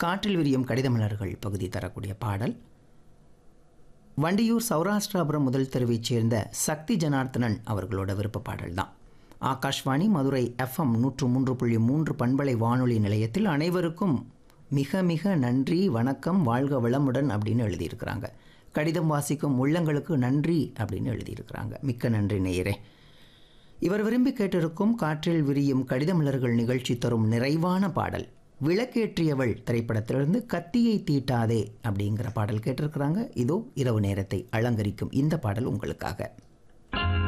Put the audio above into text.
காற்றில் விரியும் கடிதமலர்கள் பகுதி தரக்கூடிய பாடல் வண்டியூர் சௌராஷ்டிராபுரம் முதல் தெருவைச் சேர்ந்த சக்தி ஜனார்த்தனன் அவர்களோட விருப்ப பாடல் தான் ஆகாஷ்வாணி மதுரை எஃப்எம் நூற்று மூன்று புள்ளி மூன்று பண்பலை வானொலி நிலையத்தில் அனைவருக்கும் மிக மிக நன்றி வணக்கம் வாழ்க வளமுடன் அப்படின்னு எழுதியிருக்கிறாங்க கடிதம் வாசிக்கும் உள்ளங்களுக்கு நன்றி அப்படின்னு எழுதியிருக்கிறாங்க மிக்க நன்றி நேயரே இவர் விரும்பி கேட்டிருக்கும் காற்றில் விரியும் கடிதமலர்கள் நிகழ்ச்சி தரும் நிறைவான பாடல் விளக்கேற்றியவள் திரைப்படத்திலிருந்து கத்தியை தீட்டாதே அப்படிங்கிற பாடல் கேட்டிருக்கிறாங்க இதோ இரவு நேரத்தை அலங்கரிக்கும் இந்த பாடல் உங்களுக்காக